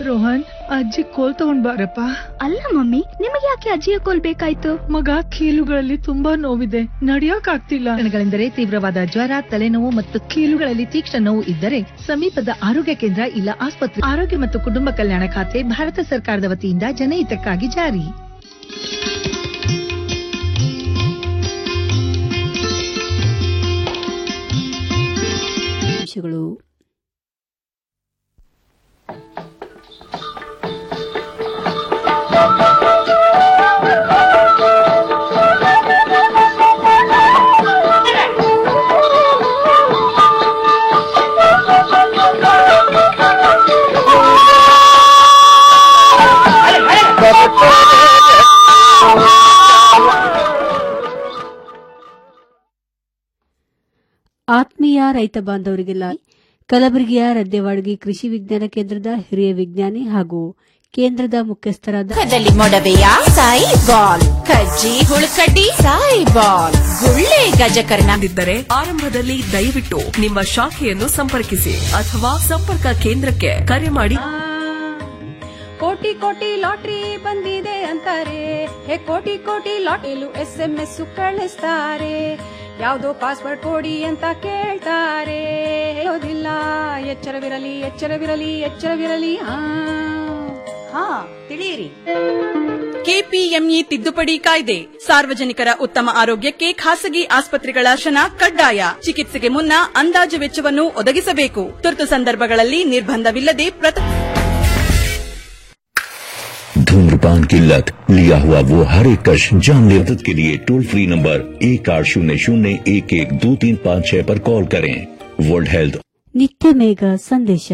ರೋಹನ್ ಅಜ್ಜಿ ಕೋಲ್ ತಗೊಂಡ್ ಬಾರಪ್ಪ ಅಲ್ಲ ಮಮ್ಮಿ ನಿಮಗೆ ಯಾಕೆ ಅಜ್ಜಿಯ ಕೋಲ್ ಬೇಕಾಯ್ತು ಮಗ ಕೀಲುಗಳಲ್ಲಿ ತುಂಬಾ ನೋವಿದೆ ನಡಿಯಕ್ ಆಗ್ತಿಲ್ಲ ಲಕ್ಷಣಗಳೆಂದರೆ ತೀವ್ರವಾದ ಜ್ವರ ತಲೆನೋವು ಮತ್ತು ಕೀಲುಗಳಲ್ಲಿ ತೀಕ್ಷ್ಣ ನೋವು ಇದ್ದರೆ ಸಮೀಪದ ಆರೋಗ್ಯ ಕೇಂದ್ರ ಇಲ್ಲ ಆಸ್ಪತ್ರೆ ಆರೋಗ್ಯ ಮತ್ತು ಕುಟುಂಬ ಕಲ್ಯಾಣ ಖಾತೆ ಭಾರತ ಸರ್ಕಾರದ ವತಿಯಿಂದ ಜನಹಿತಕ್ಕಾಗಿ ಜಾರಿ ಅಂಶಗಳು ಆತ್ಮೀಯ ರೈತ ಬಾಂಧವರಿಗೆಲ್ಲ ಕಲಬುರಗಿಯ ರದ್ದೆವಾಡಗಿ ಕೃಷಿ ವಿಜ್ಞಾನ ಕೇಂದ್ರದ ಹಿರಿಯ ವಿಜ್ಞಾನಿ ಹಾಗೂ ಕೇಂದ್ರದ ಮುಖ್ಯಸ್ಥರಾದ ಮುಖದಲ್ಲಿ ಮೊಡವೆಯ ಸಾಯಿ ಬಾಲ್ ಕಜ್ಜಿ ಹುಳುಕಡ್ಡಿ ಸಾಯಿ ಬಾಲ್ ಗುಳ್ಳೆ ಗಜಕರ್ಣ ಇದ್ದರೆ ಆರಂಭದಲ್ಲಿ ದಯವಿಟ್ಟು ನಿಮ್ಮ ಶಾಖೆಯನ್ನು ಸಂಪರ್ಕಿಸಿ ಅಥವಾ ಸಂಪರ್ಕ ಕೇಂದ್ರಕ್ಕೆ ಕರೆ ಮಾಡಿ ಕೋಟಿ ಕೋಟಿ ಲಾಟ್ರಿ ಬಂದಿದೆ ಅಂತಾರೆ ಹೇ ಕೋಟಿ ಕೋಟಿ ಲಾಟಿಲು ಎಸ್ ಎಂ ಎಸ್ ಕಳಿಸ್ತಾರೆ ಯಾವ್ದೋ ಪಾಸ್ವರ್ಡ್ ಕೊಡಿ ಅಂತ ಕೇಳ್ತಾರೆ ಹೇಳೋದಿಲ್ಲ ಎಚ್ಚರವಿರಲಿ ಎಚ್ಚರವಿರಲಿ ಎಚ್ಚರವಿರಲಿ ಹಾ ಹಾ ತಿಳಿಯಿರಿ ಕೆಪಿಎಂಇ ತಿದ್ದುಪಡಿ ಕಾಯ್ದೆ ಸಾರ್ವಜನಿಕರ ಉತ್ತಮ ಆರೋಗ್ಯಕ್ಕೆ ಖಾಸಗಿ ಆಸ್ಪತ್ರೆಗಳ ಶನ ಕಡ್ಡಾಯ ಚಿಕಿತ್ಸೆಗೆ ಮುನ್ನ ಅಂದಾಜು ವೆಚ್ಚವನ್ನು ಒದಗಿಸಬೇಕು ತುರ್ತು ಸಂದರ್ಭಗಳಲ್ಲಿ ನಿರ್ಬಂಧವಿಲ್ಲದೆ ಪ್ರತ धूम्रपान की लत लिया हुआ वो हर एक कश जानलेवा मदद के लिए टोल फ्री नंबर एक आठ शून्य शून्य एक एक दो तीन पाँच छह पर कॉल करें वर्ल्ड हेल्थ ನಿತ್ಯ ಮೇಘ ಸಂದೇಶ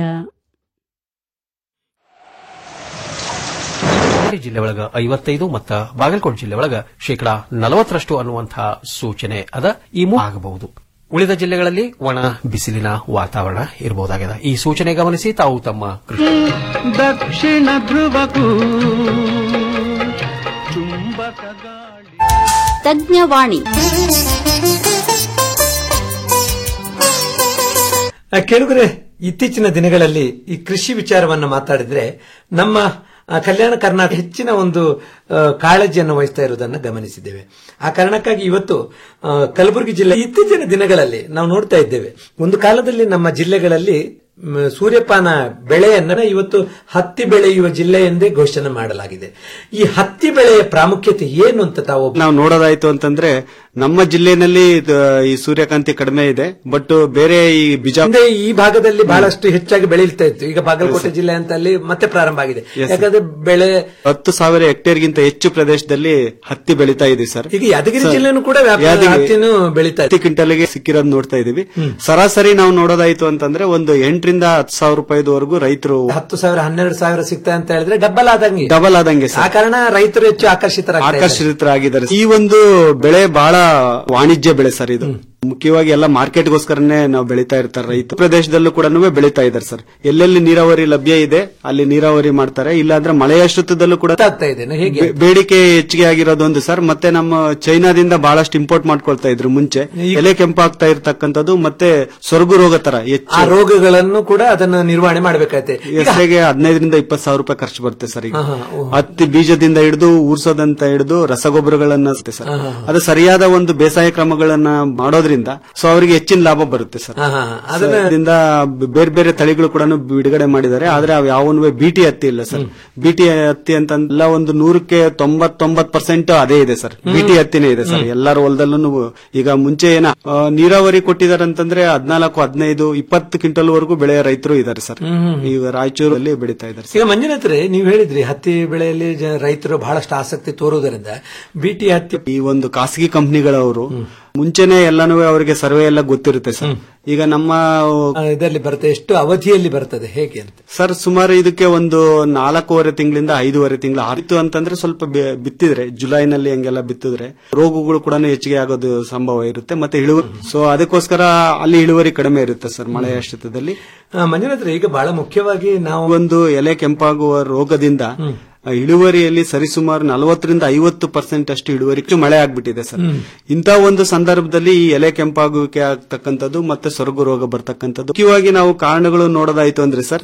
ಬಳ್ಳಾರಿ ಜಿಲ್ಲೆ ಒಳಗ ಐವತ್ತೈದು ಮತ್ತು ಬಾಗಲಕೋಟೆ ಜಿಲ್ಲೆ ಒಳಗ ಶೇಕಡಾ ನಲವತ್ತರಷ್ಟು ಅನ್ನುವಂತಹ ಸೂಚನೆ ಅದ ಈ ಮೂ- ಆಗಬಹುದು ಉಳಿದ ಜಿಲ್ಲೆಗಳಲ್ಲಿ ಒಣ ಬಿಸಿಲಿನ ವಾತಾವರಣ ಇರಬಹುದಾಗಿದೆ ಈ ಸೂಚನೆ ಗಮನಿಸಿ ತಾವು ತಮ್ಮ ಕೃಷಿ ದಕ್ಷಿಣ ಧ್ರುವಕ್ಕೂ ಚುಂಬಕ ಗಾಳಿ ತಜ್ಞವಾಣಿ ಕೇಳುಗರೆ ಇತ್ತೀಚಿನ ದಿನಗಳಲ್ಲಿ ಈ ಕೃಷಿ ವಿಚಾರವನ್ನು ಮಾತಾಡಿದ್ರೆ ನಮ್ಮ ಆ, ಕಲ್ಯಾಣ ಕರ್ನಾಟಕ ಹೆಚ್ಚಿನ ಒಂದು ಆ, ಕಾಳಜಿಯನ್ನು ವಹಿಸ್ತಾ ಇರುವುದನ್ನು ಗಮನಿಸಿದ್ದೇವೆ ಆ ಕಾರಣಕ್ಕಾಗಿ ಇವತ್ತು ಆ, ಕಲಬುರಗಿ ಜಿಲ್ಲೆ ಇತ್ತೀಚಿನ ದಿನಗಳಲ್ಲಿ ನಾವು ನೋಡ್ತಾ ಇದ್ದೇವೆ ಒಂದು ಕಾಲದಲ್ಲಿ ನಮ್ಮ ಜಿಲ್ಲೆಗಳಲ್ಲಿ ಮ್, ಸೂರ್ಯಪಾನ ಬೆಳೆಯನ್ನ ಇವತ್ತು ಹತ್ತಿ ಬೆಳೆಯುವ ಜಿಲ್ಲೆ ಎಂದೇ ಘೋಷಣೆ ಮಾಡಲಾಗಿದೆ ಈ ಹತ್ತಿ ಬೆಳೆಯ ಪ್ರಾಮುಖ್ಯತೆ ಏನು ಅಂತ ತಾವು ನಾವು ನೋಡೋದಾಯ್ತು ಅಂತಂದ್ರೆ ನಮ್ಮ ಜಿಲ್ಲೆನಲ್ಲಿ ಇದು, ಈ ಸೂರ್ಯಕಾಂತಿ ಕಡಿಮೆ ಇದೆ ಬಟ್ ಬೇರೆ ಈ ಬೀಜ ಹಿಂದೆ ಈ ಭಾಗದಲ್ಲಿ ಬಹಳಷ್ಟು ಹೆಚ್ಚಾಗಿ ಬೆಳೀತಾ ಇತ್ತು ಈಗ ಬಾಗಲಕೋಟೆ ಜಿಲ್ಲೆ ಅಂತ ಅಲ್ಲಿ ಮತ್ತೆ ಪ್ರಾರಂಭ ಆಗಿದೆ Yes, sir. ಯಾಕಂದ್ರೆ ಬೆಳೆ ಹತ್ತು ಸಾವಿರ ಹೆಕ್ಟೇರ್ಗಿಂತ ಹೆಚ್ಚು ಪ್ರದೇಶದಲ್ಲಿ ಹತ್ತಿ ಬೆಳೀತಾ ಇದೆ ಸರ್ ಈಗ ಯಾದಗಿರಿ ಸರ್, ಜಿಲ್ಲೆನೂ ಕೂಡ ವ್ಯಾಪಾರ ಯಾದಗಿರಿ- ಹತ್ತಿನೂ ಬೆಳೀತಾ ಇದೆ ಹತ್ತಿ ಕ್ವಿಂಟಲ್ಗೆ ಸಿಕ್ಕಿರೋದು ನೋಡ್ತಾ ಇದೀವಿ ಸರಾಸರಿ ನಾವು ನೋಡೋದಾಯ್ತು ಅಂತಂದ್ರೆ ಒಂದು ಎಂಟರಿಂದ ಹತ್ತು ಸಾವಿರ ರೂಪಾಯಿದವರೆಗೂ ರೈತರು ಹತ್ತು ಸಾವಿರ ಹನ್ನೆರಡು ಸಾವಿರ ಸಿಗ್ತಾ ಅಂತ ಹೇಳಿದ್ರೆ ಡಬಲ್ ಆದಂಗೆ ಡಬಲ್ ಆದಂಗೆ ಆ ಕಾರಣ ರೈತರು ಹೆಚ್ಚು ಆಕರ್ಷಿತರಾಗ್ತಾರೆ ಆಕರ್ಷಿತರಾಗಿದ್ದಾರೆ ಈ ಒಂದು ಬೆಳೆ ಬಹಳ ವಾಣಿಜ್ಯ ಬೆಳೆ ಸರ್ ಇದು ಮುಖ್ಯವಾಗಿ ಎಲ್ಲ ಮಾರ್ಕೆಟ್ಗೋಸ್ಕರನೇ ನಾವು ಬೆಳೀತಾ ಇರ್ತಾರೆ ರೈತ ಪ್ರದೇಶದಲ್ಲೂ ಕೂಡ ಬೆಳೀತಾ ಇದ್ದಾರೆ ಸರ್ ಎಲ್ಲೆಲ್ಲಿ ನೀರಾವರಿ ಲಭ್ಯ ಇದೆ ಅಲ್ಲಿ ನೀರಾವರಿ ಮಾಡ್ತಾರೆ ಇಲ್ಲಾಂದ್ರೆ ಮಳೆಯಾಶ್ರಿತದಲ್ಲೂ ಕೂಡ ಆಗ್ತಾ ಇದೆ ಹೇಗೆ ಬೆ- ಬೇಡಿಕೆ ಹೆಚ್ಚಿಗೆ ಆಗಿರೋದೊಂದು ಸರ್ ಮತ್ತೆ ನಮ್ಮ ಚೈನಾದಿಂದ ಬಹಳಷ್ಟು ಇಂಪೋರ್ಟ್ ಮಾಡ್ಕೊಳ್ತಾ ಇದ್ರು ಮುಂಚೆ ಎಲೆ ಕೆಂಪಾಗ್ತಾ ಇರ್ತಕ್ಕಂಥದ್ದು ಮತ್ತೆ ಸೊರಗು ರೋಗ ತರ ಆ ಹೆಚ್ಚು ರೋಗಗಳನ್ನು ಕೂಡ ಅದನ್ನು ನಿರ್ವಹಣೆ ಮಾಡಬೇಕಾಗುತ್ತೆ ಎಕರೆಗೆ ಹದಿನೈದರಿಂದ ಇಪ್ಪತ್ತು ಸಾವಿರ ರೂಪಾಯಿ ಖರ್ಚು ಬರುತ್ತೆ ಸರ್ ಈಗ ಆಹಾ, ಓ. ಹತ್ತಿ ಬೀಜದಿಂದ ಹಿಡಿದು ಊರ್ಸೋದಂತ ಹಿಡಿದು ರಸಗೊಬ್ಬರಗಳನ್ನ ಅಷ್ಟೇ ಸರ್ ಆಹಾ. ಅದು ಸರಿಯಾದ ಒಂದು ಬೇಸಾಯ ಕ್ರಮಗಳನ್ನ ಮಾಡೋದ್ರಿಂದ ಸೊ ಅವರಿಗೆ ಹೆಚ್ಚಿನ ಲಾಭ ಬರುತ್ತೆ ಸರ್ ಆಹಾ, So, ಅದನ್ನ ಇದರಿಂದ ಬೇರೆ ಬೇರೆ ತಳಿಗಳು ಕೂಡ ಬಿಡುಗಡೆ ಮಾಡಿದ್ದಾರೆ ಆದ್ರೆ ಅವು ಯಾವನು ಬಿಟಿ ಹತ್ತಿ ಇಲ್ಲ ಸರ್ ಬಿಟಿ ಹತ್ತಿ ಅಂತ ಎಲ್ಲ ಒಂದು ನೂರಕ್ಕೆ ತೊಂಬತ್ತೊಂಬತ್ ಪರ್ಸೆಂಟ್ ಅದೇ ಇದೆ ಸರ್ ಬಿಟಿ ಹತ್ತಿನೇ ಇದೆ ಸರ್ ಎಲ್ಲರ ಹೊಲದಲ್ಲೂ ಈಗ ಮುಂಚೆ ಏನ ಆ, ನೀರಾವರಿ ಕೊಟ್ಟಿದ್ದಾರೆ ಅಂತಂದ್ರೆ ಹದಿನಾಲ್ಕು ಹದಿನೈದು ಇಪ್ಪತ್ತು ಕ್ವಿಂಟಲ್ ವರೆಗೂ ಬೆಳೆಯ ರೈತರು ಇದ್ದಾರೆ ಸರ್ ಈಗ ರಾಯಚೂರಲ್ಲಿ ಬೆಳೀತಾ ಇದ್ದಾರೆ ಈಗ ಮಂಜುನಾಥ್ರೆ ನೀವು ಹೇಳಿದ್ರಿ ಹತ್ತಿ ಬೆಳೆಯಲ್ಲಿ ಜ- ರೈತರು ಬಹಳಷ್ಟು ಆಸಕ್ತಿ ತೋರುವುದರಿಂದ ಬಿಟಿ ಹತ್ತಿ ಈ ಒಂದು ಖಾಸಗಿ ಕಂಪನಿಗಳವರು ಮುಂಚೆನೆ ಎಲ್ಲಾನು ಅವರಿಗೆ ಸರ್ವೆ ಎಲ್ಲ ಗೊತ್ತಿರುತ್ತೆ ಸರ್ ಈಗ ನಮ್ಮ ಆ, ಇದರಲ್ಲಿ ಬರುತ್ತೆ ಎಷ್ಟು ಅವಧಿಯಲ್ಲಿ ಬರ್ತದೆ ಹೇಗೆ ಅಂತ ಸರ್ ಸುಮಾರು ಇದಕ್ಕೆ ಒಂದು ನಾಲ್ಕೂವರೆ ತಿಂಗಳಿಂದ ಐದೂವರೆ ತಿಂಗಳು ಆರಿತು ಅಂತಂದ್ರೆ ಸ್ವಲ್ಪ ಬೆ- ಬಿತ್ತಿದ್ರೆ ಜುಲೈನಲ್ಲಿ ಹಂಗೆಲ್ಲ ಬಿತ್ತಿದ್ರೆ ರೋಗಗಳು ಕೂಡ ಹೆಚ್ಚಿಗೆ ಆಗೋದು ಸಂಭವ ಇರುತ್ತೆ ಮತ್ತೆ ಇಳುವರಿ ಸೊ ಅದಕ್ಕೋಸ್ಕರ ಅಲ್ಲಿ ಇಳುವರಿ ಕಡಿಮೆ ಇರುತ್ತೆ ಸರ್ ಮಳೆ ಆಶ್ರಿತದಲ್ಲಿ ಆ, ಮಂಜುನಾಥ್ರೆ ಈಗ ಬಹಳ ಮುಖ್ಯವಾಗಿ ನಾವು ಒಂದು ಎಲೆ ಕೆಂಪಾಗುವ ರೋಗದಿಂದ ಆ, ಇಳುವರಿಯಲ್ಲಿ ಸರಿಸುಮಾರು ನಲವತ್ತರಿಂದ ಐವತ್ತು ಪರ್ಸೆಂಟ್ ಅಷ್ಟು ಇಳುವರಿ ಮಳೆ ಆಗ್ಬಿಟ್ಟಿದೆ ಸರ್ ಹ್ಮ್. ಇಂಥ ಒಂದು ಸಂದರ್ಭದಲ್ಲಿ ಈ ಎಲೆ ಕೆಂಪಾಗುವಿಕೆ ಆಗ್ತಕ್ಕಂಥದ್ದು ಮತ್ತೆ ಸೊರಗು ರೋಗ ಬರ್ತಕ್ಕಂಥದ್ದು ಮುಖ್ಯವಾಗಿ ನಾವು ಕಾರಣಗಳು ನೋಡೋದಾಯ್ತು ಅಂದ್ರೆ ಸರ್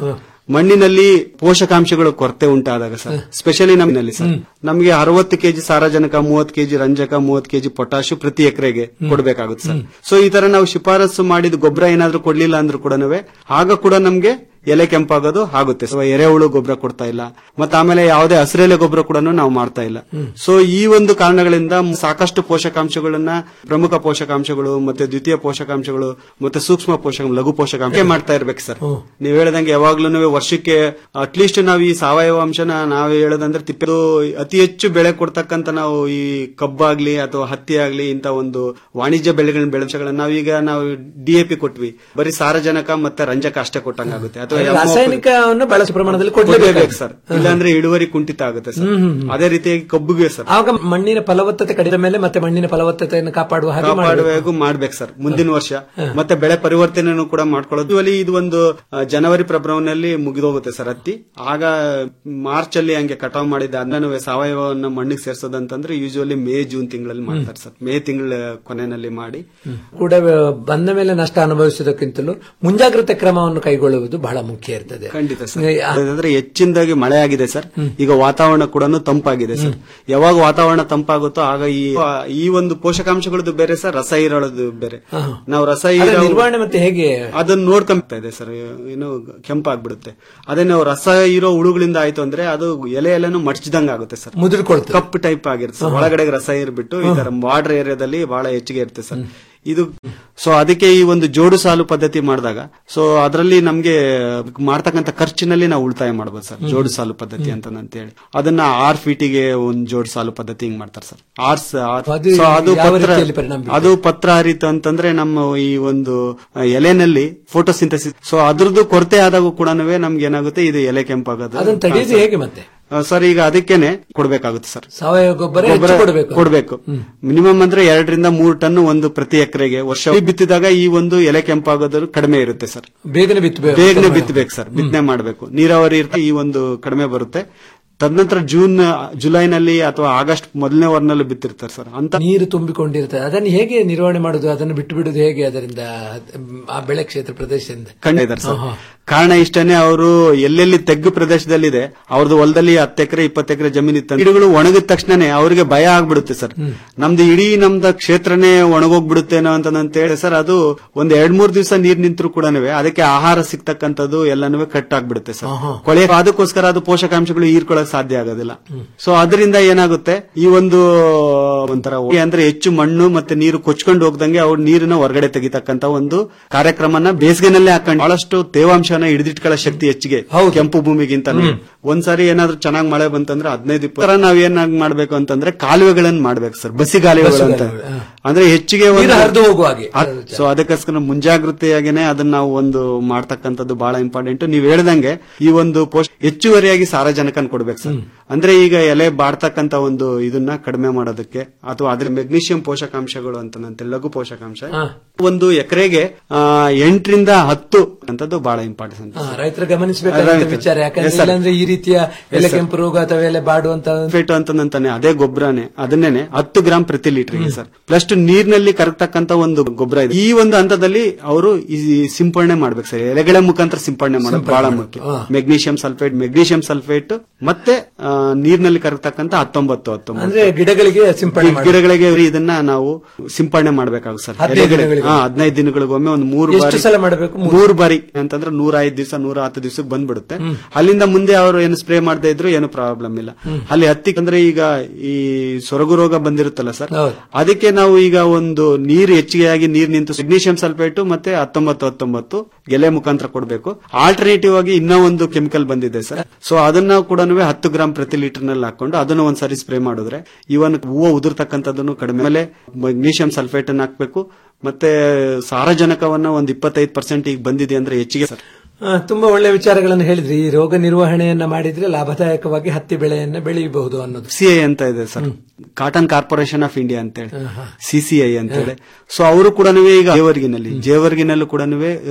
ಮಣ್ಣಿನಲ್ಲಿ ಪೋಷಕಾಂಶಗಳು ಕೊರತೆ ಉಂಟಾದಾಗ ಸರ್ ಸ್ಪೆಷಲಿ ನಮ್ಮಲ್ಲಿ ಸರ್ ನಮಗೆ ಅರವತ್ತು ಕೆಜಿ ಸಾರಜನಕ ಮೂವತ್ತು ಕೆಜಿ ರಂಜಕ ಮೂವತ್ತು ಕೆಜಿ ಪೊಟಾಶ್ ಪ್ರತಿ ಎಕರೆಗೆ ಕೊಡಬೇಕಾಗುತ್ತೆ ಸರ್ ಸೊ ಈ ತರ ನಾವು ಶಿಫಾರಸು ಮಾಡಿದ ಗೊಬ್ಬರ ಏನಾದ್ರೂ ಕೊಡ್ಲಿಲ್ಲ ಅಂದ್ರೂ ಕೂಡ ಆಗ ಕೂಡ ನಮ್ಗೆ ಎಲೆ ಕೆಂಪಾಗೋದು ಆಗುತ್ತೆ ಸೊ ಎರೆಹುಳು ಗೊಬ್ಬರ ಕೊಡ್ತಾ ಇಲ್ಲ ಮತ್ತೆ ಆಮೇಲೆ ಯಾವುದೇ ಹಸಿರೆಲೆ ಗೊಬ್ಬರ ಕೂಡ ನಾವು ಮಾಡ್ತಾ ಇಲ್ಲ ಸೊ ಈ ಒಂದು ಕಾರಣಗಳಿಂದ ಸಾಕಷ್ಟು ಪೋಷಕಾಂಶಗಳನ್ನ ಪ್ರಮುಖ ಪೋಷಕಾಂಶಗಳು ಮತ್ತೆ ದ್ವಿತೀಯ ಪೋಷಕಾಂಶಗಳು ಮತ್ತೆ ಸೂಕ್ಷ್ಮ ಪೋಷಕ ಲಘು ಪೋಷಕಾಂಶ ಮಾಡ್ತಾ ಇರ್ಬೇಕು ಸರ್ ನೀವು ಹೇಳ್ದಂಗೆ ಯಾವಾಗ್ಲೂ ವರ್ಷಕ್ಕೆ ಅಟ್ಲೀಸ್ಟ್ ನಾವು ಈ ಸಾವಯವ ಅಂಶನ ನಾವು ಹೇಳೋದಂದ್ರೆ ತಿಪ್ಪೆದು ಅತಿ ಹೆಚ್ಚು ಬೆಳೆ ಕೊಡ್ತಕ್ಕಂತ ನಾವು ಈ ಕಬ್ಬಾಗ್ಲಿ ಅಥವಾ ಹತ್ತಿ ಆಗ್ಲಿ ಇಂತ ಒಂದು ವಾಣಿಜ್ಯ ಬೆಳೆಗಳನ್ನ ಬೆಳೆಗಳನ್ನ ನಾವೀಗ ನಾವು ಡಿಎಪಿ ಕೊಟ್ವಿ ಬರೀ ಸಾರಜನಕ ಮತ್ತೆ ರಂಜಕ ಅಷ್ಟೇ ಕೊಟ್ಟಂಗಾಗುತ್ತೆ ಅಥವಾ MOP ರಾಸಾಯನಿಕವನ್ನು ಬಳಸ ಪ್ರಮಾಣದಲ್ಲಿ ಕೊಡ್ಲೇಬೇಕು ಕೊಡ್ಲೇಬೇಕು ಸರ್ ಇಲ್ಲಾಂದ್ರೆ ಇಳುವರಿ ಕುಂಠಿತ ಆಗುತ್ತೆ ಸರ್ ಹ್ಮ್, ಹ್ಮ್, ಹ್ಮ್. ಅದೇ ರೀತಿಯಾಗಿ ಕಬ್ಬುಗೆ ಸರ್ ಆಗ ಮಣ್ಣಿನ ಫಲವತ್ತತೆ ಕಡಿಮೆ ಮೇಲೆ ಮತ್ತೆ ಮಣ್ಣಿನ ಫಲವತ್ತತೆಯನ್ನು ಕಾಪಾಡುವ ಹಾಗೆ ಮಾಡಬೇಕು. ಕಾಪಾಡುವಾಗ ಮಾಡ್ಬೇಕು ಸರ್ ಮುಂದಿನ ವರ್ಷ ಮತ್ತೆ ಬೆಳೆ ಪರಿವರ್ತನೆಯನ್ನು ಕೂಡ ಮಾಡ್ಕೊಳ್ಳೋದು Usually ಇದು ಒಂದು ಆ, ಜನವರಿ ಫೆಬ್ರವರಿನಲ್ಲಿ ಮುಗಿದೋಗುತ್ತೆ ಸರ್ ಹತ್ತಿ ಆಗ ಮಾರ್ಚ್ ಅಲ್ಲಿ ಹಂಗೆ ಕಟಾವ್ ಮಾಡಿದ ಅದನ್ನು ಸಾವಯವನ್ನ ಮಣ್ಣಿಗೆ ಸೇರ್ಸೋದಂತಂದ್ರೆ ಯೂಶುವಲಿ ಮೇ ಜೂನ್ ತಿಂಗಳಲ್ಲಿ ಮಾಡ್ತಾರೆ ಸರ್ ಮೇ ತಿಂಗಳ ಕೊನೆಯಲ್ಲಿ ಮಾಡಿ ಕೂಡ ಬಂದ ಮೇಲೆ ನಷ್ಟ ಅನುಭವಿಸುವುದಕ್ಕಿಂತಲೂ ಮುಂಜಾಗ್ರತೆ ಕ್ರಮವನ್ನು ಕೈಗೊಳ್ಳುವುದು ಬಹಳ ಮುಖ್ಯ ಇರ್ತದೆ ಖಂಡಿತ ಸರ್ ಅಂದ್ರೆ ಹೆಚ್ಚಿನದಾಗಿ ಮಳೆ ಆಗಿದೆ ಸರ್ ಈಗ ವಾತಾವರಣ ಕೂಡ ತಂಪಾಗಿದೆ ಸರ್ ಯಾವಾಗ ವಾತಾವರಣ ತಂಪಾಗುತ್ತೋ ಆಗ ಈ ಈ ಒಂದು ಪೋಷಕಾಂಶಗಳದ್ದು ಬೇರೆ ಸರ್ ರಸ ಹೀರೋಳದು ಬೇರೆ ನಾವು ರಸ ಅದರ ಹೀರೋ ನಿರ್ವಹಣೆ ಮತ್ತೆ ಹೇಗೆ ಅದನ್ನ ನೋಡ್ಕೊಂತ ಇದೆ ಸರ್ ಏನು ಕೆಂಪಾಗ್ಬಿಡುತ್ತೆ ಅದೇ ನಾವು ರಸ ಇರೋ ಹುಳುಗಳಿಂದ ಆಯ್ತು ಅಂದ್ರೆ ಅದು ಎಲೆ ಎಲೆನು ಮಡ್ಚಿದಂಗ ಆಗುತ್ತೆ ಸರ್ ಮುದುರ್ಕೊಳ್ತದೆ ಕಪ್ ಟೈಪ್ ಆಗಿರುತ್ತೆ ಸರ್ ಒಳಗಡೆ ರಸ ಇರ್ಬಿಟ್ಟು ಈ ತರ ಬಾರ್ಡರ್ ಏರಿಯಾದಲ್ಲಿ ಬಹಳ ಹೆಚ್ಚಿಗೆ ಇರುತ್ತೆ ಸರ್ ಇದು ಸೊ ಅದಕ್ಕೆ ಈ ಒಂದು ಜೋಡು ಸಾಲು ಪದ್ಧತಿ ಮಾಡಿದಾಗ ಸೊ ಅದರಲ್ಲಿ ನಮ್ಗೆ ಮಾಡ್ತಕ್ಕಂಥ ಖರ್ಚಿನಲ್ಲಿ ನಾವು ಉಳಿತಾಯ ಮಾಡ್ಬೋದು ಸರ್ ಜೋಡು ಸಾಲು ಪದ್ಧತಿ ಅಂತ ಹೇಳಿ ಅದನ್ನ ಆರ್ ಫೀಟಿಗೆ ಒಂದ್ ಜೋಡು ಸಾಲು ಪದ್ಧತಿ ಹಿಂಗ್ ಮಾಡ್ತಾರೆ ಸರ್ ಆರ್ ಸ- ಆರ್- ಅದು so ಅದು ಯಾವ ಪತ್ರ ರೀತಿಯಲ್ಲಿ ಪರಿಣಾಮ ಬೀರುತ್ತೆ? ಅದು ಪತ್ರ ಹರಿತು ಅಂತಂದ್ರೆ ನಮ್ಮ ಈ ಒಂದು ಆ, ಎಲೆನಲ್ಲಿ ಫೋಟೋಸಿಂಥಸಿಸ್ ಸೊ ಅದ್ರದ್ದು ಕೊರತೆ ಆದಾಗೂ ಕೂಡ ನಮ್ಗೆ ಏನಾಗುತ್ತೆ ಇದು ಎಲೆ ಕೆಂಪಾಗೋದು ಅದನ್ನು ತಡೆಯೋದು ಹೇಗೆ ಮತ್ತೆ ಆ, ಸರ್ ಈಗ ಅದಕ್ಕೇನೆ ಕೊಡ್ಬೇಕಾಗುತ್ತೆ ಸರ್ ಸಾವಯವ ಗೊಬ್ಬರ ಹೆಚ್ಚು ಕೊಡಬೇಕು ಕೊಡ್ಬೇಕು ಮಿನಿಮಮ್ ಅಂದ್ರೆ ಎರಡರಿಂದ ಮೂರು ಟನ್ ಒಂದು ಪ್ರತಿ ಎಕರೆಗೆ ವರ್ಷ ಬಿತ್ತಿದಾಗ ಈ ಒಂದು ಎಲೆ ಕೆಂಪಾಗೋದು ಕಡಿಮೆ ಇರುತ್ತೆ ಸರ್ ಬೇಗನೆ ಬಿತ್ತಬೇಕು ಬೇಗನೆ ಬಿತ್ತಬೇಕು ಸರ್ ಬಿತ್ತನೆ ಮಾಡಬೇಕು ನೀರಾವರಿ ಇರುತ್ತೆ ಈ ಒಂದು ಕಡಿಮೆ ಬರುತ್ತೆ ತದನಂತರ ಜೂನ್ ಜುಲೈನಲ್ಲಿ ಅಥವಾ ಆಗಸ್ಟ್ ಮೊದಲನೇ ವಾರನಲ್ಲಿ ಬಿತ್ತಿರ್ತಾರೆ ಸರ್ ಅಂತ ನೀರು ತುಂಬಿಕೊಂಡಿರ್ತದೆ ಅದನ್ನು ಹೇಗೆ ನಿರ್ವಹಣೆ ಮಾಡುದು ಅದನ್ನು ಬಿಟ್ಟು ಬಿಡುದು ಹೇಗೆ ಅದರಿಂದ ಮ್, ಆ ಬೆಳೆ ಕ್ಷೇತ್ರ ಪ್ರದೇಶದಿಂದ ಕಂಡ ಇದ್ದಾರೆ ಸರ್ ಆಹಾ. ಕಾರಣ ಇಷ್ಟನೇ ಅವರು ಎಲ್ಲೆಲ್ಲಿ ತೆಗ್ಗು ಪ್ರದೇಶದಲ್ಲಿದೆ ಅವ್ರದ್ದು ಹೊಲದಲ್ಲಿ ಹತ್ತು ಎಕರೆ ಇಪ್ಪತ್ತು ಎಕರೆ ಜಮೀನು ಇತ್ತು ಗಿಡಗಳು ಒಣಗಿದ ತಕ್ಷಣನೇ ಅವರಿಗೆ ಭಯ ಆಗ್ಬಿಡುತ್ತೆ ಸರ್ ನಮ್ದು ಇಡೀ ನಮ್ದು ಕ್ಷೇತ್ರನೇ ಒಣಗೋಗ್ಬಿಡುತ್ತೇನೋ ಅಂತ ಹೇಳಿ ಸರ್ ಅದು ಒಂದ್ ಎರಡ್ ಮೂರ್ ದಿವಸ ನೀರ್ ನಿಂತರೂ ಕೂಡ ಅದಕ್ಕೆ ಆಹಾರ ಸಿಗ್ತಕ್ಕಂಥದ್ದು ಎಲ್ಲನೂ ಕಟ್ ಆಗ್ಬಿಡುತ್ತೆ ಸರ್ ಕೊಳೆ ಅದಕ್ಕೋಸ್ಕರ ಅದು ಪೋಷಕಾಂಶಗಳು ಹೀರ್ಕೊಳ್ಳಕ್ ಸಾಧ್ಯ ಆಗೋದಿಲ್ಲ ಸೊ ಅದರಿಂದ ಏನಾಗುತ್ತೆ ಈ ಒಂದು ಒಂಥರ ಒ- ಅಂದ್ರೆ ಹೆಚ್ಚು ಮಣ್ಣು ಮತ್ತೆ ನೀರು ಕೊಚ್ಕೊಂಡು ಹೋಗ್ದಂಗೆ ಅವ್ರು ನೀರನ್ನ ಹೊರಗಡೆ ತೆಗಿತಕ್ಕಂತ ಒಂದು ಕಾರ್ಯಕ್ರಮನ ಬೇಸಿಗೆನಲ್ಲೇ ಹಾಕೊಂಡು ಬಹಳಷ್ಟು ತೇವಾಂಶನ ಹಿಡಿದಿಟ್ಕೊಳ್ಳೋ ಶಕ್ತಿ ಹೆಚ್ಚಿಗೆ ಕೆಂಪು ಭೂಮಿಗಿಂತ ಒಂದ್ಸಾರಿ ಏನಾದ್ರೂ ಚೆನ್ನಾಗಿ ಮಳೆ ಬಂತಂದ್ರೆ ಹದಿನೈದು ಇಪ್ಪತ್ತು ನಾವು ಏನಾಗ್ ಮಾಡ್ಬೇಕು ಅಂತಂದ್ರೆ ಕಾಲುವೆಗಳನ್ನ ಮಾಡ್ಬೇಕು ಸರ್ ಬಸಿ ಕಾಲುವೆಗಳು ಅಂತ ಅಂದ್ರೆ ಹೆಚ್ಚಿಗೆ ನೀರು ಹರಿದು ಹೋಗುವ ಹಾಗೆ. ಸೊ ಅದಕ್ಕೋಸ್ಕರ ಮುಂಜಾಗ್ರತೆಯಾಗೇನೆ ಅದನ್ನ ನಾವು ಒಂದು ಮಾಡ್ತಕ್ಕಂಥದ್ದು ಬಹಳ ಇಂಪಾರ್ಟೆಂಟ್ ನೀವ್ ಹೇಳ್ದಂಗೆ ಈ ಒಂದು ಪೋಷ ಹೆಚ್ಚುವರಿಯಾಗಿ ಸಾರಜನಕನ್ ಕೊಡ್ಬೇಕು ಸರ್ ಅಂದ್ರೆ ಈಗ ಎಲೆ ಬಾಡ್ತಕ್ಕಂತ ಒಂದು ಇದನ್ನ ಕಡಿಮೆ ಮಾಡೋದಕ್ಕೆ ಅಥವಾ ಅದ್ರ ಮೆಗ್ನೀಷಿಯಂ ಪೋಷಕಾಂಶಗಳು ಅಂತ ಲಘು ಪೋಷಕಾಂಶ ಒಂದು ಎಕರೆಗೆ ಎಂಟರಿಂದ ಹತ್ತು ಅಂತದ್ದು ಬಹಳ ಇಂಪಾರ್ಟೆಂಟ್ ಹಾ, ರೈತರು ಗಮನಿಸಬೇಕಾದ ವಿಚಾರ ಯಾಕಂದ್ರೆ Yes, sir. ಇಲ್ಲಾಂದ್ರೆ ಈ ರೀತಿಯ ಎಲೆ Yes, sir. ಕೆಂಪು ರೋಗ ಅಥವಾ ಎಲೆ ಬಾಡುವಂತ ಫೇಟ್ ಅಂತಂತಾನೆ ಅದೇ ಗೊಬ್ಬರನೇ ಅದನ್ನೇನೆ ಹತ್ತು ಗ್ರಾಂ ಪ್ರತಿ ಲೀಟರ್ಗೆ ಸರ್ ಪ್ಲಸ್ ನೀರಿನಲ್ಲಿ ಕರಗ್ತಕ್ಕಂತ ಒಂದು ಗೊಬ್ಬರ ಇದೆ ಈ ಒಂದು ಹಂತದಲ್ಲಿ ಅವರು ಈ ಸಿಂಪಡಣೆ ಮಾಡ್ಬೇಕು ಸರ್ ಎಲೆಗಳ ಮುಖಾಂತರ ಸಿಂಪಡಣೆ ಮಾಡೋದು ಬಹಳ ಮುಖ್ಯ ಮೆಗ್ನೀಷಿಯಂ ಸಲ್ಫೇಟ್ ಮೆಗ್ನೀಷಿಯಂ ಸಲ್ಫೇಟ್ ಮತ್ತೆ ಆ, ನೀರಿನಲ್ಲಿ ಕರಗ್ತಕ್ಕಂತ ಹತ್ತೊಂಬತ್ತು ಹತ್ತೊಂಬತ್ತು ಅಂದ್ರೆ ಗಿಡಗಳಿಗೆ ಸಿಂಪಡಣೆ ಈ ಮಾಡಿ ಗಿಡಗಳಿಗೆ ಇದನ್ನ ನಾವು ಸಿಂಪಡಣೆ ಮಾಡ್ಬೇಕಾಗುತ್ತೆ ಸರ್ ಹದಿನೈದು ಎಲೆಗಳಿಗೆ- ದಿನಗಳಿಗೆ. ಹಾ, ಹದಿನೈದು ದಿನಗಳಿಗೊಮ್ಮೆ ಒಂದು ಮೂರು ಎಷ್ಟು ಬಾರಿ ಸಲ ಮಾಡಬೇಕು? ಮೂರು. ಮೂರು ಬಾರಿ ಅಂತಂದ್ರೆ ನೂರ ಐದು ದಿವಸ ನೂರ ಹತ್ತು ದಿವಸಕ್ಕೆ ಬಂದ್ಬಿಡುತ್ತೆ ಅಲ್ಲಿಂದ ಮುಂದೆ ಅವರು ಏನು ಸ್ಪ್ರೇ ಮಾಡದೇ ಇದ್ರು ಏನು ಪ್ರಾಬ್ಲಮ್ ಇಲ್ಲ ಅಲ್ಲಿ ಹತ್ತಿ ಅಂದ್ರೆ ಈಗ ಈ ಸೊರಗು ರೋಗ ಬಂದಿರುತ್ತಲ್ಲ ಸರ್ ಅದಕ್ಕೆ ನಾವು ಈಗ ಒಂದು ನೀರು ಹೆಚ್ಚಿಗೆ ಆಗಿ ನೀರು ನಿಂತು ಮೆಗ್ನೀಷಿಯಂ ಸಲ್ಫೇಟ್ ಮತ್ತೆ ಹತ್ತೊಂಬತ್ತು ಹತ್ತೊಂಬತ್ತು ಎಲೆ ಮುಖಾಂತರ ಕೊಡಬೇಕು ಆಲ್ಟರ್ನೇಟಿವ್ ಆಗಿ ಇನ್ನೂ ಒಂದು ಕೆಮಿಕಲ್ ಬಂದಿದೆ ಸರ್ ಸೊ ಅದನ್ನ ಕೂಡ ಹತ್ತು ಗ್ರಾಂ ಪ್ರತಿ ಲೀಟರ್ ನಲ್ಲಿ ಹಾಕೊಂಡು ಅದನ್ನ ಒಂದ್ಸರಿ ಸ್ಪ್ರೇ ಮಾಡಿದ್ರೆ ಇವನ್ ಹೂವು ಉದುರ್ತಕ್ಕಂಥದ್ದನ್ನು ಕಡಿಮೆ ಆಮೇಲೆ ಮೆಗ್ನೀಷಿಯಂ ಸಲ್ಫೇಟ್ ಅನ್ನು ಹಾಕ್ಬೇಕು ಮತ್ತೆ ಸಾರಜನಕವನ್ನ ಒಂದು ಇಪ್ಪತ್ತೈದು ಪರ್ಸೆಂಟ್ ಈಗ ಬಂದಿದೆ ಅಂದ್ರೆ ಹೆಚ್ಚಿಗೆ ಸರ್ ಆ, ತುಂಬಾ ಒಳ್ಳೆ ವಿಚಾರಗಳನ್ನು ಹೇಳಿದ್ರಿ ಈ ರೋಗ ನಿರ್ವಹಣೆಯನ್ನ ಮಾಡಿದ್ರೆ ಲಾಭದಾಯಕವಾಗಿ ಹತ್ತಿ ಬೆಳೆಯನ್ನ ಬೆಳೆಯಬಹುದು ಅನ್ನೋದು ಸಿಐ ಅಂತ ಇದೆ sir cotton corporation of India ಅಂತ ಹೇಳಿ ಸಿಸಿಐ ಅಂತ ಹೇಳಿ ಸೊ ಅವರು ಕೂಡ ಈಗ ಜೇವರ್ಗಿನಲ್ಲಿ ಜೇವರ್ಗಿನಲ್ಲೂ ಕೂಡ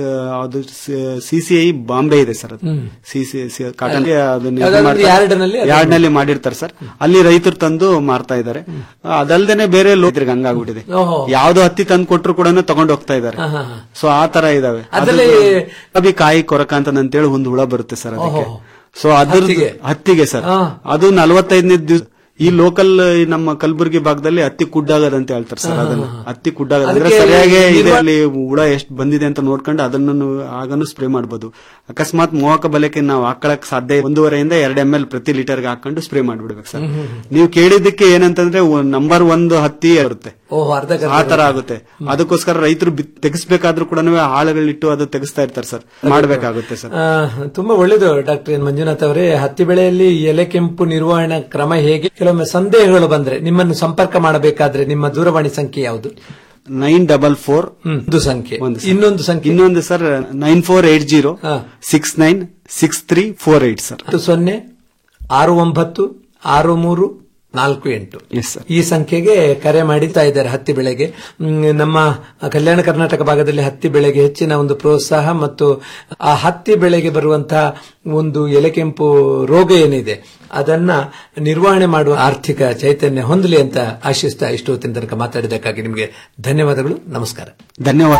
ಅದು ಸಿಸಿಐ ಬಾಂಬೆ ಇದೆ ಸರ್ ಅದು ಸಿಸಿ ಕಾಟನ್ ಅದನ್ನ ಇದು ಯಾವ್ದಾದ್ರು ಮಾಡ್ತಾರೆ. ಯಾರ್ಡ್ನಲ್ಲಿ ಅದು- ಯಾರ್ಡ್ನಲ್ಲಿ ಮಾಡಿರ್ತಾರೆ ಸರ್ ಅಲ್ಲಿ ರೈತರು ತಂದು ಮಾರ್ತಾ ಇದ್ದಾರೆ ಅದಲ್ದೇನೆ ಬೇರೆ ಲೋಕರಿಗೆ ಹಂಗಾಗ್ಬಿಟ್ಟಿದೆ ಓಹೋ. ಯಾವ್ದೋ ಹತ್ತಿ ತಂದು ಕೊಟ್ಟರು ಕೂಡ ತಗೊಂಡು ಹೋಗ್ತಾ ಇದ್ದಾರೆ ಹಾ, ಹಾ, ಹಾ. ಸೊ ಆ ತರ ಇದಾವೆ ಅದ್ರಲ್ಲಿ- ಅಭಿ ಕಾಯಿ ಕೊರತೆ ಕೊರಕ ಅಂತ ಅಂತೇಳಿ ಒಂದು ಹುಳ ಬರುತ್ತೆ ಸರ್ ಅದಕ್ಕೆ ಓಹೋ. ಸೊ ಅದ್ರ ಹತ್ತಿಗೆ? ಹತ್ತಿಗೆ ಸರ್ ಹಾ. ಅದು ನಲವತ್ತೈದನೇ ದಿವಸ ಈ ಲೋಕಲ್ ನಮ್ಮ ಕಲಬುರಗಿ ಭಾಗದಲ್ಲಿ ಹತ್ತಿ ಕುಡ್ಡಾಗದಂತ ಹೇಳ್ತಾರೆ ಸರ್ ಅದನ್ನ ಹತ್ತಿ ಕುಡ್ಡಾಗದ ಅಂದ್ರೆ ಅದಕ್ಕೆ ಸರಿಯಾಗಿ ನಿರ್ವ- ಇದರಲ್ಲಿ ಹುಳ ಎಷ್ಟು ಬಂದಿದೆ ಅಂತ ನೋಡ್ಕೊಂಡು ಅದನ್ನು ಆಗನು ಸ್ಪ್ರೇ ಮಾಡಬಹುದು ಅಕಸ್ಮಾತ್ ಮೋಹಕ ಬಲಕ್ಕೆ ನಾವು ಹಾಕೊಳಕ್ ಸಾಧ್ಯ ಒಂದೂವರೆಯಿಂದ ಎರಡು ಎಂ ಎಲ್ ಪ್ರತಿ ಲೀಟರ್ಗೆ ಹಾಕೊಂಡು ಸ್ಪ್ರೇ ಮಾಡ್ಬಿಡ್ಬೇಕು ಸರ್ ಹ್ಮ್, ಹ್ಮ್, ಹ್ಮ್. ನೀವು ಕೇಳಿದ್ದಕ್ಕೆ ಏನಂತಂದ್ರೆ ನಂಬರ್ ಒಂದು ಹತ್ತಿ ಬರುತ್ತೆ ಓಹೋ ಅರ್ಧ ಗಂಟೆ ಆ ತರ ಆಗುತ್ತೆ ಅದಕ್ಕೋಸ್ಕರ ರೈತರು ಬಿ- ತೆಗಿಸ್ಬೇಕಾದ್ರೂ ಕೂಡ ಆಳುಗಳಿಟ್ಟು ಅದು ತೆಗಿಸ್ತಾ ಇರ್ತಾರೆ ಸರ್ ಮಾಡ್ಬೇಕಾಗುತ್ತೆ ಸರ್ ಆ, ತುಂಬಾ ಒಳ್ಳೇದು ಡಾಕ್ಟರ್ ಎನ್ ಮಂಜುನಾಥ್ ಅವರೇ ಹತ್ತಿ ಬೆಳೆಯಲ್ಲಿ ಎಲೆ ಕೆಂಪು ನಿರ್ವಹಣಾ ಕ್ರಮ ಹೇಗೆ ಕೆಲವೊಮ್ಮೆ ಸಂದೇಹಗಳು ಬಂದ್ರೆ ನಿಮ್ಮನ್ನು ಸಂಪರ್ಕ ಮಾಡಬೇಕಾದ್ರೆ ನಿಮ್ಮ ದೂರವಾಣಿ ಸಂಖ್ಯೆ ಯಾವುದು ನೈನ್ ಡಬಲ್ ಫೋರ್ ಒಂದು ಸಂಖ್ಯೆ ಒಂದು ಸರ್. ಇನ್ನೊಂದು ಸಂಖ್ಯೆ ಇನ್ನೊಂದು sir nine four eight zero six nine six three four eight sir ಹತ್ತು ಸೊನ್ನೆ ಆರು ಒಂಬತ್ತು ಆರು ಮೂರು ನಾಲ್ಕು ಎಂಟು ಈ ಸಂಖ್ಯೆಗೆ ಕರೆ ಮಾಡಿತಾ ಇದ್ದಾರೆ ಹತ್ತಿ ಬೆಳೆಗೆ ಮ್, ನಮ್ಮ ಕಲ್ಯಾಣ ಕರ್ನಾಟಕ ಭಾಗದಲ್ಲಿ ಹತ್ತಿ ಬೆಳೆಗೆ ಹೆಚ್ಚಿನ ಒಂದು ಪ್ರೋತ್ಸಾಹ ಮತ್ತು ಆ ಹತ್ತಿ ಬೆಳೆಗೆ ಬರುವಂತಹ ಒಂದು ಎಲೆಕೆಂಪು ರೋಗ ಏನಿದೆ ಅದನ್ನ ನಿರ್ವಹಣೆ ಮಾಡುವ ಆರ್ಥಿಕ ಚೈತನ್ಯ ಹೊಂದಲಿ ಅಂತ ಆಶಿಸ್ತಾ ಇಷ್ಟು ಹೊತ್ತಿನ ತನಕ ಮಾತಾಡಿದ್ದಕ್ಕಾಗಿ ನಿಮಗೆ ಧನ್ಯವಾದಗಳು ನಮಸ್ಕಾರ ಧನ್ಯವಾದ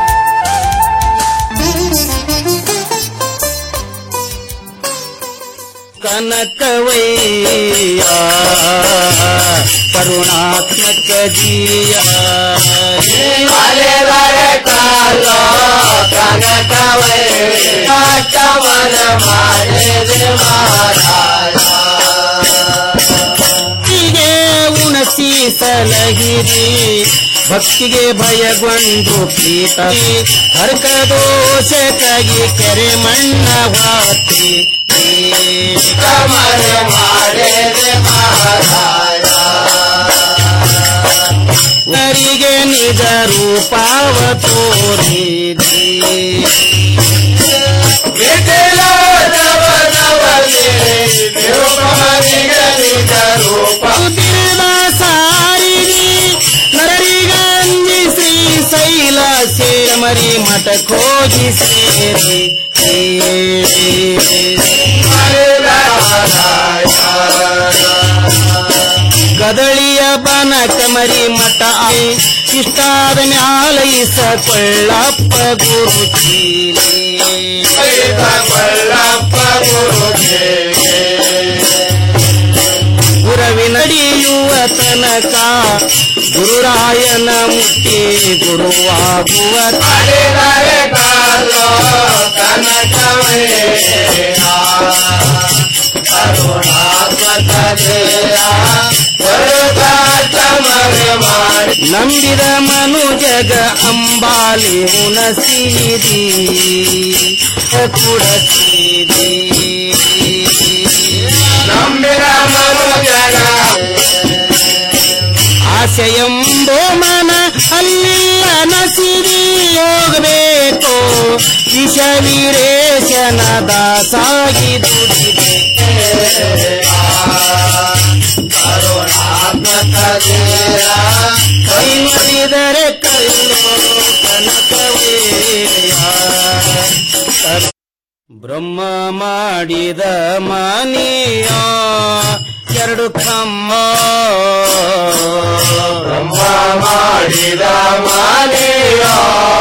ಕನಕವಯ್ಯ ಕರುಣಾತ್ಮಕ ಜೀಯ ಕಾಲೋ ಕನಕವಯ್ಯ ಕಮಲ ಹೀಗೆ ಉಣಸಿ ಸಲಹಿರಿ ಭಕ್ತಿಗೆ ಭಯಗೊಂಡು ಪ್ರೀತ ಹರ್ಕ ದೋಷಕ್ಕಾಗಿ ಕೆರೆ ಮಣ್ಣ ವಾತಿ ಕಮಲ ಮಾಡಿದೆ ನರಿಗೆ ನಿಜ ರೂಪಾವ ತೋರಿದಿ ಸಾರಿದಿ ನರರಿಗಂಜಿ ಶ್ರೀ ಶೈಲ ಸೇಮರಿ ಮಠ ಖೋಜಿ ಸೇರಿ ಗದಳಿಯ ಬನ ಕಮರಿ ಮಠ ಆಯಿ ಇಷ್ಟಾದ ಮ್ಯಾಲ ಇಸ ಕೊಳ್ಳಪ್ಪ ಗುರು ಕೊಳ್ಳಪ್ಪ ಗುರು ಗುರವಿ ನಡೆಯುವ ತನಕ ಗುರುರಾಯನ ಮುಟ್ಟಿ ಗುರುವಾಗುವ ನಂಬಿದ ಮನುಜಗ ಅಂಬಾಲಿ ಉಣಸಿದಿ ಕುಡಸಿದಿ ನಂಬಿದ ಮನುಜಗ ಆಸೆಯಂಬೋ ಮನ ಅಲ್ಲಿಲ್ಲ ನಸಿರಿ ಹೋಗಬೇಕು ವಿಷವೀರೇಶನ ದಾಸಾಗಿ ದುಡಿದೆ ಕೈ ಮುಗಿದರೆ ಕಲ್ಲು ಕನಕವೇಯ ಬ್ರಹ್ಮ ಮಾಡಿದ ಮಾನಿಯ ಎರಡು ಕಮ್ಮ ಬ್ರಹ್ಮ ಮಾಡಿದ ಮಾನಿಯ